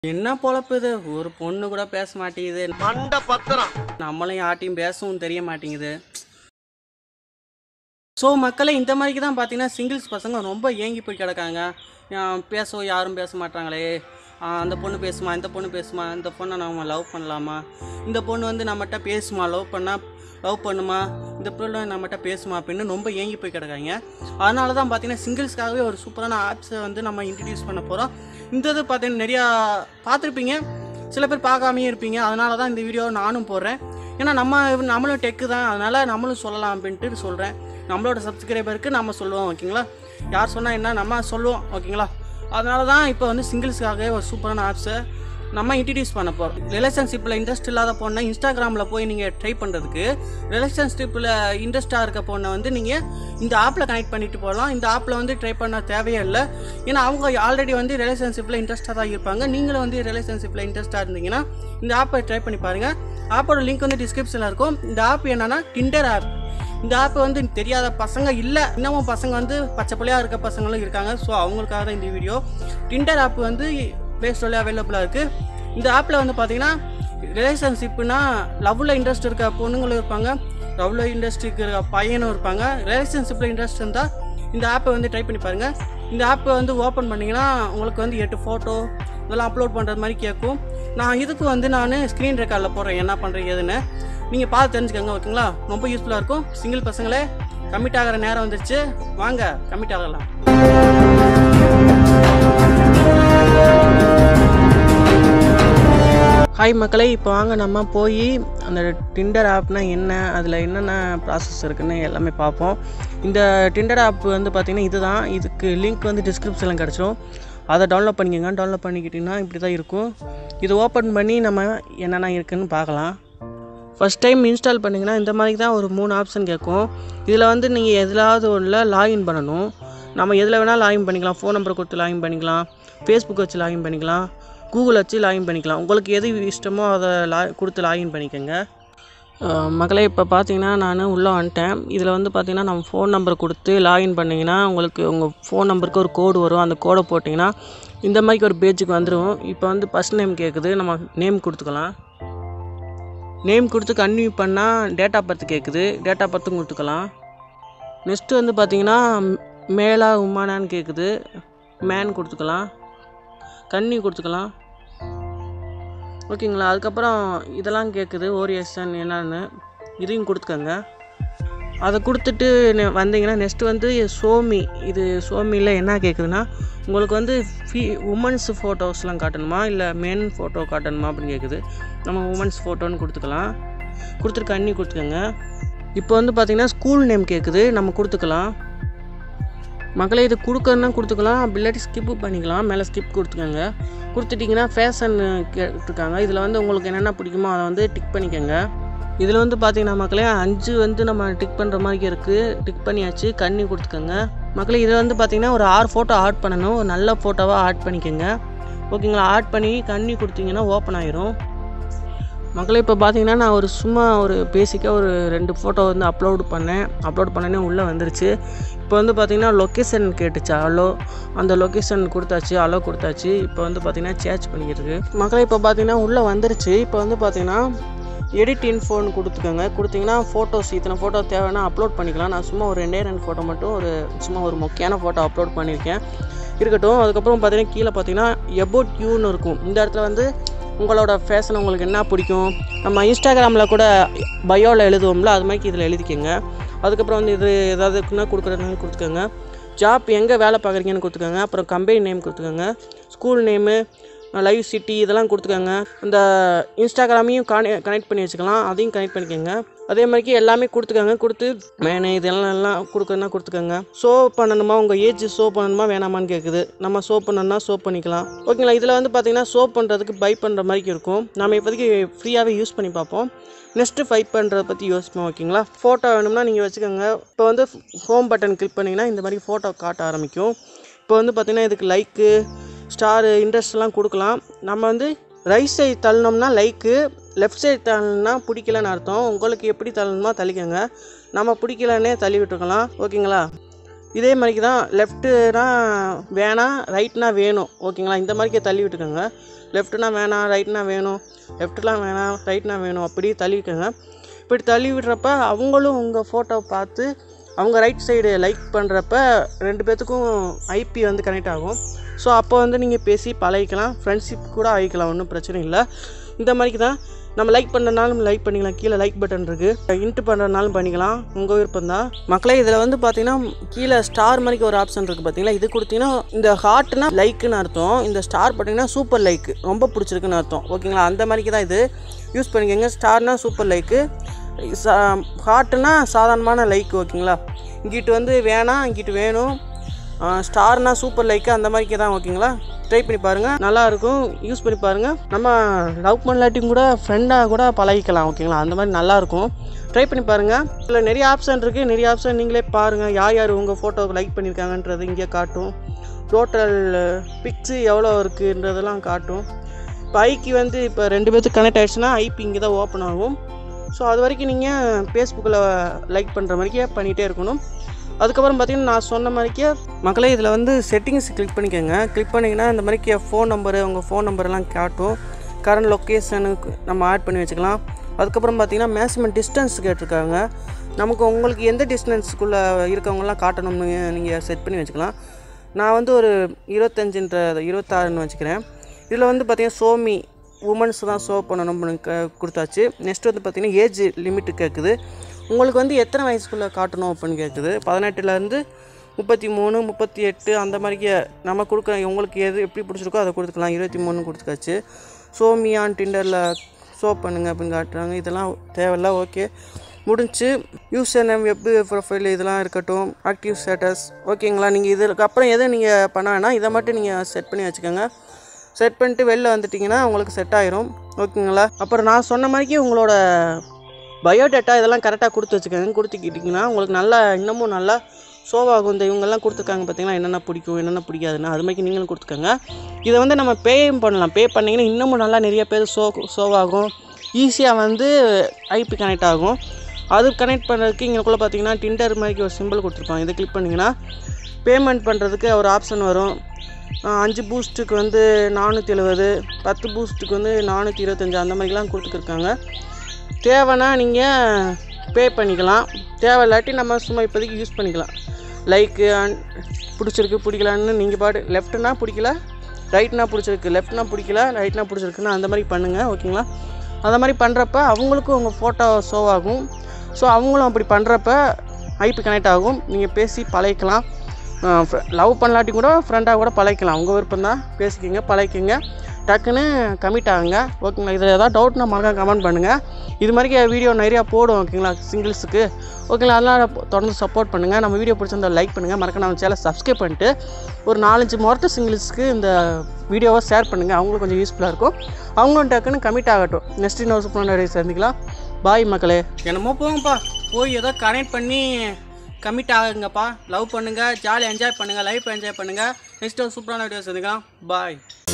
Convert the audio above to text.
என்ன பொழப்பு இது ஒரு பொண்ணு கூட பேச மாட்டேங்குது மண்ட பத்திரம் நம்மளும் யார்ட்டையும் பேசவும் தெரிய மாட்டேங்குது ஸோ மக்களை இந்த மாதிரிக்கு தான் பார்த்தீங்கன்னா சிங்கிள்ஸ் பசங்க ரொம்ப ஏங்கி போய் கிடக்காங்க ஆஹ் பேசவும் யாரும் பேச மாட்டாங்களே ஆஹ் அந்த பொண்ணு பேசுமா இந்த பொண்ணு பேசுமா இந்த பொண்ணை நம்ம லவ் பண்ணலாமா இந்த பொண்ணு வந்து நம்மகிட்ட பேசுமா லவ் பண்ணால் லவ் பண்ணுமா இந்த பொண்ணு நம்மகிட்ட பேசுமா அப்படின்னு ரொம்ப ஏங்கி போய் கிடக்காங்க அதனால தான் பார்த்தீங்கன்னா சிங்கிள்ஸ்க்காகவே ஒரு சூப்பரான ஆப்ஸை வந்து நம்ம இன்ட்ரடியூஸ் பண்ண போகிறோம் இந்த இது பார்த்தீங்கன்னா நிறையா பார்த்துருப்பீங்க சில பேர் பார்க்காமையே இருப்பீங்க அதனால தான் இந்த வீடியோ நானும் போடுறேன் ஏன்னா நம்ம நம்மளும் டெக்கு தான் அதனால் நம்மளும் சொல்லலாம் அப்படின்ட்டு சொல்கிறேன் நம்மளோட சப்ஸ்கிரைபருக்கு நம்ம சொல்லுவோம் ஓகேங்களா யார் சொன்னால் என்ன நம்ம சொல்லுவோம் ஓகேங்களா அதனால தான் இப்போ வந்து சிங்கிள்ஸ்க்காக ஒரு சூப்பரான ஆப்ஸை நம்ம இன்ட்ரடியூஸ் பண்ண போகிறோம் ரிலேஷன்ஷிப்பில் இன்ட்ரெஸ்ட் இல்லாத பொண்ணை இன்ஸ்டாகிராமில் போய் நீங்கள் ட்ரை பண்ணுறதுக்கு ரிலேஷன்ஷிப்பில் இன்ட்ரெஸ்ட்டாக இருக்க பொண்ணை வந்து நீங்கள் இந்த ஆப்பில் கனெக்ட் பண்ணிட்டு போகலாம் இந்த ஆப்பில் வந்து ட்ரை பண்ண தேவையே இல்லை ஏன்னா அவங்க ஆல்ரெடி வந்து ரிலேஷன்ஷிப்பில் இன்ட்ரெஸ்ட்டாக தான் இருப்பாங்க நீங்களும் வந்து ரிலேஷன்ஷிப்பில் இன்ட்ரெஸ்ட்டாக இருந்தீங்கன்னா இந்த ஆப்பை ட்ரை பண்ணி பாருங்கள் ஆப்போட லிங்க் வந்து டிஸ்கிரிப்ஷனில் இருக்கும் இந்த ஆப் என்னன்னா டிண்டர் ஆப் இந்த ஆப் வந்து தெரியாத பசங்க இல்லை இன்னமும் பசங்க வந்து பச்சை பிள்ளையாக இருக்க பசங்களும் இருக்காங்க ஸோ அவங்களுக்காக தான் இந்த வீடியோ டிண்டர் ஆப் வந்து ப்ளே ஸ்டோரில் அவைலபிளாக இருக்குது இந்த ஆப்பில் வந்து பார்த்தீங்கன்னா ரிலேஷன்ஷிப்னா லவ்வில் இன்ட்ரெஸ்ட் இருக்க பொண்ணுங்களும் இருப்பாங்க லவ்வில் இன்ட்ரெஸ்ட் இருக்கிற பையனும் இருப்பாங்க ரிலேஷன்ஷிப்பில் இன்ட்ரெஸ்ட் இருந்தால் இந்த ஆப்பை வந்து ட்ரை பண்ணி பாருங்கள் இந்த ஆப்பை வந்து ஓப்பன் பண்ணிங்கன்னா உங்களுக்கு வந்து எட்டு ஃபோட்டோ இதெல்லாம் அப்லோட் பண்ணுறது மாதிரி கேட்கும் நான் இதுக்கு வந்து நான் ஸ்க்ரீன் ரெக்கார்டில் போடுறேன் என்ன பண்ணுறேன் ஏதுன்னு நீங்கள் பார்த்து தெரிஞ்சுக்கோங்க ஓகேங்களா ரொம்ப யூஸ்ஃபுல்லாக இருக்கும் சிங்கிள் பசங்களே கமிட் ஆகிற நேரம் வந்துருச்சு வாங்க கமிட் ஆகலாம் ஹாய் மக்களே இப்போ வாங்க நம்ம போய் அந்த டிண்டர் ஆப்னா என்ன அதில் என்னென்ன ப்ராசஸ் இருக்குன்னு எல்லாமே பார்ப்போம் இந்த டிண்டர் ஆப் வந்து பார்த்திங்கன்னா இதுதான் இதுக்கு லிங்க் வந்து டிஸ்கிரிப்ஷனில் கிடச்சிரும் அதை டவுன்லோட் பண்ணிக்கோங்க டவுன்லோட் பண்ணிக்கிட்டிங்கன்னா இப்படி தான் இருக்கும் இது ஓப்பன் பண்ணி நம்ம என்னென்ன இருக்குன்னு பார்க்கலாம் ஃபஸ்ட் டைம் இன்ஸ்டால் பண்ணிங்கன்னா இந்த மாதிரி தான் ஒரு மூணு ஆப்ஷன் கேட்கும் இதில் வந்து நீங்கள் எதிலாவது ஒன்றில் லாகின் பண்ணணும் நம்ம எதில் வேணால் லாகின் பண்ணிக்கலாம் ஃபோன் நம்பர் கொடுத்து லாகின் பண்ணிக்கலாம் ஃபேஸ்புக் வச்சு லாகின் பண்ணிக்கலாம் கூகுள் வச்சு லாகின் பண்ணிக்கலாம் உங்களுக்கு எது இஷ்டமோ அதை லா கொடுத்து லாகின் பண்ணிக்கோங்க அஹ் மக்களே இப்போ பார்த்தீங்கன்னா நான் உள்ளே வந்துட்டேன் இதில் வந்து பார்த்தீங்கன்னா நம்ம ஃபோன் நம்பர் கொடுத்து லாகின் பண்ணிங்கன்னா உங்களுக்கு உங்கள் ஃபோன் நம்பருக்கு ஒரு கோடு வரும் அந்த கோடை போட்டிங்கன்னா இந்த மாதிரி ஒரு பேஜுக்கு வந்துடும் இப்போ வந்து ஃபஸ்ட் நேம் கேட்குது நம்ம நேம் கொடுத்துக்கலாம் நேம் கொடுத்து கன்டினியூ பண்ணால் டேட் ஆஃப் பர்த் கேட்குது டேட் ஆஃப் பர்த்தும் கொடுத்துக்கலாம் நெக்ஸ்ட்டு வந்து பார்த்தீங்கன்னா மேலா உமானான்னு கேட்குது மேன் கொடுத்துக்கலாம் கன்னி கொடுத்துக்கலாம் ஓகேங்களா அதுக்கப்புறம் இதெல்லாம் கேட்குது ஓரியேஷன் என்னன்னு இதையும் கொடுத்துக்கோங்க அதை கொடுத்துட்டு நெ- வந்தீங்கன்னா நெக்ஸ்ட்டு வந்து சோமி இது சோமியில் என்ன கேட்குதுன்னா உங்களுக்கு வந்து ஃபீ உமன்ஸ் ஃபோட்டோஸ்லாம் காட்டணுமா இல்லை மென் ஃபோட்டோ காட்டணுமா அப்படின்னு கேட்குது நம்ம உமன்ஸ் ஃபோட்டோன்னு கொடுத்துக்கலாம் கொடுத்துட்டு கண்ணி கொடுத்துக்கோங்க இப்போ வந்து பார்த்தீங்கன்னா ஸ்கூல் நேம் கேட்குது நம்ம கொடுத்துக்கலாம் மக்களே இது கொடுக்கறதுனா கொடுத்துக்கலாம் அப்படி இல்லாட்டி ஸ்கிப்பு பண்ணிக்கலாம் மேலே ஸ்கிப் கொடுத்துக்கோங்க கொடுத்துட்டிங்கன்னா ஃபேஷன் கேட்டிருக்காங்க இதில் வந்து உங்களுக்கு என்னென்ன பிடிக்குமோ அதை வந்து டிக் பண்ணிக்கோங்க இதில் வந்து பார்த்தீங்கன்னா மக்களே அஞ்சு வந்து நம்ம டிக் பண்ணுற மாதிரி இருக்குது டிக் பண்ணியாச்சு கண்ணி கொடுத்துக்கோங்க மக்களே இதில் வந்து பார்த்தீங்கன்னா ஒரு ஆறு ஃபோட்டோ ஆட் பண்ணணும் ஒரு நல்ல ஃபோட்டோவாக ஆட் பண்ணிக்கோங்க ஓகேங்களா ஆட் பண்ணி கண்ணி கொடுத்தீங்கன்னா ஓப்பன் ஆயிரும் மக்களே இப்போ பார்த்தீங்கன்னா நான் ஒரு சும்மா ஒரு பேசிக்காக ஒரு ரெண்டு ஃபோட்டோ வந்து அப்லோட் பண்ணேன் அப்லோட் பண்ணனே உள்ளே வந்துருச்சு இப்போ வந்து பார்த்தீங்கன்னா லொக்கேஷன் கேட்டுச்சு அலோ அந்த லொக்கேஷன் கொடுத்தாச்சு அலோ கொடுத்தாச்சு இப்போ வந்து பார்த்தீங்கன்னா சேஞ்ச் பண்ணிக்கிட்டு இருக்கு மக்களே இப்போ பார்த்தீங்கன்னா உள்ளே வந்துருச்சு இப்போ வந்து பார்த்தீங்கன்னா எடிட் இன்ஃபோன் கொடுத்துக்கோங்க கொடுத்தீங்கன்னா ஃபோட்டோஸ் இத்தனை ஃபோட்டோ தேவைன்னா அப்லோட் பண்ணிக்கலாம் நான் சும்மா ஒரு ரெண்டே ரெண்டு ஃபோட்டோ மட்டும் ஒரு சும்மா ஒரு முக்கியமான ஃபோட்டோ அப்லோட் பண்ணியிருக்கேன் இருக்கட்டும் அதுக்கப்புறம் பார்த்தீங்கன்னா கீழே பார்த்தீங்கன்னா எபோட் யூன்னு இருக்கும் இந்த இடத்துல வந்து உங்களோட ஃபேஷன் உங்களுக்கு என்ன பிடிக்கும் நம்ம இன்ஸ்டாகிராமில் கூட பயோவில் எழுதுவோம்ல அது மாதிரி இதில் எழுதிக்கோங்க அதுக்கப்புறம் வந்து இது ஏதாவதுக்குன்னா கொடுக்குறதுனாலும் கொடுத்துக்கோங்க ஜாப் எங்கே வேலை பார்க்குறீங்கன்னு கொடுத்துக்கோங்க அப்புறம் கம்பெனி நேம் கொடுத்துக்கோங்க ஸ்கூல் நேமு லைவ் சிட்டி இதெல்லாம் கொடுத்துக்கோங்க இந்த இன்ஸ்டாகிராமையும் கானெ கனெக்ட் பண்ணி வச்சுக்கலாம் அதையும் கனெக்ட் பண்ணிக்கோங்க அதே மாதிரிக்கு எல்லாமே கொடுத்துக்கோங்க கொடுத்து மேனு இதெல்லாம் எல்லாம் கொடுக்கறதுனா கொடுத்துக்கோங்க ஷோ பண்ணணுமா உங்கள் ஏஜ் ஷோ பண்ணணுமா வேணாமான்னு கேட்குது நம்ம ஷோ பண்ணணும்னா ஷோ பண்ணிக்கலாம் ஓகேங்களா இதில் வந்து பார்த்தீங்கன்னா ஷோ பண்ணுறதுக்கு பை பண்ணுற மாதிரி இருக்கும் நம்ம இப்போதைக்கு ஃப்ரீயாகவே யூஸ் பண்ணி பார்ப்போம் நெக்ஸ்ட்டு ஃபைட் பண்ணுறத பற்றி யோசிப்போம் ஓகேங்களா ஃபோட்டோ வேணும்னா நீங்கள் வச்சுக்கோங்க இப்போ வந்து ஹோம் பட்டன் கிளிக் பண்ணிங்கன்னா இந்த மாதிரி ஃபோட்டோ காட்ட ஆரம்பிக்கும் இப்போ வந்து பார்த்தீங்கன்னா இதுக்கு லைக்கு ஸ்டாரு இன்ட்ரெஸ்ட்லாம் கொடுக்கலாம் நம்ம வந்து ரைட் சைடு தள்ளணும்னா லைக்கு லெஃப்ட் சைடு தள்ளணும்னா பிடிக்கலன்னு அர்த்தம் உங்களுக்கு எப்படி தள்ளணுமோ தள்ளிக்கோங்க நம்ம பிடிக்கலன்னே தள்ளி விட்டுருக்கலாம் ஓகேங்களா இதே மாதிரிக்கு தான் லெஃப்ட்டுனா வேணாம் ரைட்னா வேணும் ஓகேங்களா இந்த மாதிரிக்கே தள்ளி விட்டுக்கோங்க லெஃப்ட்னா வேணாம் ரைட்னா வேணும் லெஃப்ட்லாம் வேணாம் ரைட்னா வேணும் அப்படி தள்ளி விட்டுக்கோங்க இப்படி தள்ளி விடுறப்ப அவங்களும் உங்கள் ஃபோட்டோ பார்த்து அவங்க ரைட் சைடு லைக் பண்ணுறப்ப ரெண்டு பேர்த்துக்கும் ஐபி வந்து கனெக்ட் ஆகும் ஸோ அப்போ வந்து நீங்கள் பேசி பழகிக்கலாம் ஃப்ரெண்ட்ஷிப் கூட ஆகிக்கலாம் ஒன்றும் பிரச்சனை இல்லை இந்த மாதிரிக்கு தான் நம்ம லைக் பண்ணுறனாலும் லைக் பண்ணிக்கலாம் கீழே லைக் பட்டன் இருக்குது இன்ட்டு பண்ணுறனாலும் பண்ணிக்கலாம் உங்கள் விருப்பம் தான் மக்களே இதில் வந்து பார்த்தீங்கன்னா கீழே ஸ்டார் மாதிரிக்கு ஒரு ஆப்ஷன் இருக்குது பார்த்தீங்களா இது கொடுத்தீங்கன்னா இந்த ஹார்ட்னா லைக்குன்னு அர்த்தம் இந்த ஸ்டார் பார்த்தீங்கன்னா சூப்பர் லைக் ரொம்ப பிடிச்சிருக்குன்னு அர்த்தம் ஓகேங்களா அந்த மாதிரிக்கு தான் இது யூஸ் பண்ணிக்கோங்க ஸ்டார்னா சூப்பர் லைக்கு ஹார்ட்டுனா சாதாரணமான லைக் ஓகேங்களா இங்கிட்டு வந்து வேணாம் இங்கிட்டு வேணும் ஸ்டார்னா சூப்பர் லைக்கு அந்த மாதிரிக்கே தான் ஓகேங்களா ட்ரை பண்ணி பாருங்கள் நல்லாயிருக்கும் யூஸ் பண்ணி பாருங்கள் நம்ம லவ் பண்ணலாட்டியும் கூட ஃப்ரெண்டாக கூட பழகிக்கலாம் ஓகேங்களா அந்த மாதிரி நல்லாயிருக்கும் ட்ரை பண்ணி பாருங்கள் இதில் நிறைய ஆப்ஷன் இருக்குது நிறைய ஆப்ஷன் நீங்களே பாருங்கள் யார் யார் உங்கள் ஃபோட்டோ லைக் பண்ணியிருக்காங்கன்றது இங்கே காட்டும் டோட்டல் பிக்ஸு எவ்வளோ இருக்குன்றதெல்லாம் காட்டும் இப்போ ஐக்கு வந்து இப்போ ரெண்டு பேர்த்துக்கு கனெக்ட் ஆகிடுச்சுன்னா ஐபி இங்கே தான் ஓப்பன் ஆகும் ஸோ அது வரைக்கும் நீங்கள் ஃபேஸ்புக்கில் லைக் பண்ணுற மாதிரிக்கே பண்ணிகிட்டே இருக்கணும் அதுக்கப்புறம் பார்த்தீங்கன்னா நான் சொன்ன மாதிரிக்கே மக்களே இதில் வந்து செட்டிங்ஸ் கிளிக் பண்ணிக்கோங்க கிளிக் பண்ணிங்கன்னா இந்த மாதிரிக்கே ஃபோன் நம்பரு உங்கள் ஃபோன் நம்பர்லாம் காட்டும் கரண்ட் லொக்கேஷனுக்கு நம்ம ஆட் பண்ணி வச்சுக்கலாம் அதுக்கப்புறம் பார்த்தீங்கன்னா மேக்ஸிமம் டிஸ்டன்ஸ் கேட்டிருக்காங்க நமக்கு உங்களுக்கு எந்த டிஸ்டன்ஸுக்குள்ளே இருக்கவங்கலாம் காட்டணும்னு நீங்கள் செட் பண்ணி வச்சுக்கலாம் நான் வந்து ஒரு இருபத்தஞ்சுன்ற இருபத்தாறுன்னு வச்சுக்கிறேன் இதில் வந்து பார்த்தீங்கன்னா சோமி உமன்ஸ் தான் ஷோ பண்ணணும்னு க- கொடுத்தாச்சு நெக்ஸ்ட் வந்து பார்த்தீங்கன்னா ஏஜ் லிமிட்டு கேட்குது உங்களுக்கு வந்து எத்தனை வயசுக்குள்ளே காட்டணும் அப்படின்னு கேட்குது பதினெட்டுலேருந்து முப்பத்தி மூணு முப்பத்தி எட்டு அந்த மாதிரிக்கு நம்ம கொடுக்குற உங்களுக்கு எது எப்படி பிடிச்சிருக்கோ அதை கொடுத்துக்கலாம் இருபத்தி மூணு கொடுத்துக்காச்சு சோமியான் டிண்டரில் ஷோ பண்ணுங்க அப்படின்னு காட்டுறாங்க இதெல்லாம் தேவையில்ல ஓகே முடிஞ்சு யூசர் நேம் வெப் ப்ரொஃபைல் இதெல்லாம் இருக்கட்டும் ஆக்டிவ் ஸ்டேட்டஸ் ஓகேங்களா நீங்கள் இதுக்கு அப்புறம் எதுவும் நீங்கள் பண்ண வேணாம் இதை மட்டும் நீங்கள் செட் பண்ணி வச்சுக்கோங்க செட் பண்ணிட்டு வெளில வந்துட்டிங்கன்னா உங்களுக்கு செட் ஆயிரும் ஓகேங்களா அப்புறம் நான் சொன்ன மாதிரிக்கு உங்களோட பயோடேட்டா இதெல்லாம் கரெக்டாக கொடுத்து வச்சுக்கோங்க கொடுத்துக்கிட்டிங்கன்னா உங்களுக்கு நல்லா இன்னமும் நல்லா ஷோவாகும் இந்த இவங்கெல்லாம் கொடுத்துருக்காங்க பார்த்தீங்களா என்னென்ன பிடிக்கும் என்னென்ன பிடிக்காதுன்னு அது மாதிரி நீங்களும் கொடுத்துக்கோங்க இதை வந்து நம்ம பேயும் பண்ணலாம் பே பண்ணிங்கன்னா இன்னமும் நல்லா நிறைய பேர் ஷோ ஷோவாகும் ஈஸியாக வந்து ஐபி கனெக்ட் ஆகும் அது கனெக்ட் பண்ணுறதுக்கு இங்கேக்குள்ளே பார்த்தீங்கன்னா டிண்டர் மாதிரி ஒரு சிம்பிள் கொடுத்துருப்பாங்க இதை கிளிக் பண்ணிங்கன்னா பேமெண்ட் பண்ணுறதுக்கு ஒரு ஆப்ஷன் வரும் ஆஹ் அஞ்சு பூஸ்ட்டுக்கு வந்து நானூற்றி எழுபது பத்து பூஸ்ட்டுக்கு வந்து நானூற்றி இருபத்தஞ்சி அந்த மாதிரிலாம் கொடுத்துருக்காங்க தேவைன்னா நீங்கள் பே பண்ணிக்கலாம் தேவை இல்லாட்டி நம்ம சும்மா இப்போதைக்கு யூஸ் பண்ணிக்கலாம் லைக்கு பிடிச்சிருக்கு பிடிக்கலான்னு நீங்கள் பாட்டு லெஃப்ட்னா பிடிக்கல ரைட்னா பிடிச்சிருக்கு லெஃப்ட்னா பிடிக்கல ரைட்னா பிடிச்சிருக்குன்னு அந்த மாதிரி பண்ணுங்கள் ஓகேங்களா அந்த மாதிரி பண்ணுறப்ப அவங்களுக்கும் உங்கள் ஃபோட்டோ ஷோ ஆகும் ஸோ அவங்களும் அப்படி பண்ணுறப்ப ஐபி கனெக்ட் ஆகும் நீங்கள் பேசி பழகிக்கலாம் லவ் பண்ணலாட்டி கூட ஃப்ரெண்டாக கூட பழகிக்கலாம் உங்கள் விருப்பம் தான் பேசிக்கிங்க பழகிக்கிங்க டக்குன்னு கமிட் ஆகுங்க ஓகேங்களா இதில் ஏதாவது டவுட்னா மறக்காம கமெண்ட் பண்ணுங்கள் இது மாதிரி வீடியோ நிறையா போடும் ஓகேங்களா சிங்கிள்ஸுக்கு ஓகேங்களா அதெல்லாம் தொடர்ந்து சப்போர்ட் பண்ணுங்கள் நம்ம வீடியோ பிடிச்சிருந்தா லைக் பண்ணுங்கள் மறக்க நம்ம சேனல் சப்ஸ்கிரைப் பண்ணிட்டு ஒரு நாலஞ்சு முறட்டு சிங்கிள்ஸ்க்கு இந்த வீடியோவை ஷேர் பண்ணுங்கள் அவங்களும் கொஞ்சம் யூஸ்ஃபுல்லாக இருக்கும் அவங்களும் டக்குன்னு கமிட் ஆகட்டும் நெக்ஸ்ட் இன்னொரு சூப்பரான சந்திக்கலாம் பாய் மக்களே என்னமோ போங்கப்பா போய் ஏதோ கனெக்ட் பண்ணி கமிட் ஆகுங்கப்பா லவ் பண்ணுங்கள் ஜாலியாக என்ஜாய் பண்ணுங்கள் லைஃப் என்ஜாய் பண்ணுங்கள் நெக்ஸ்ட் ஒரு சூப்பரான வீடியோ சந்திக்கலாம் பாய்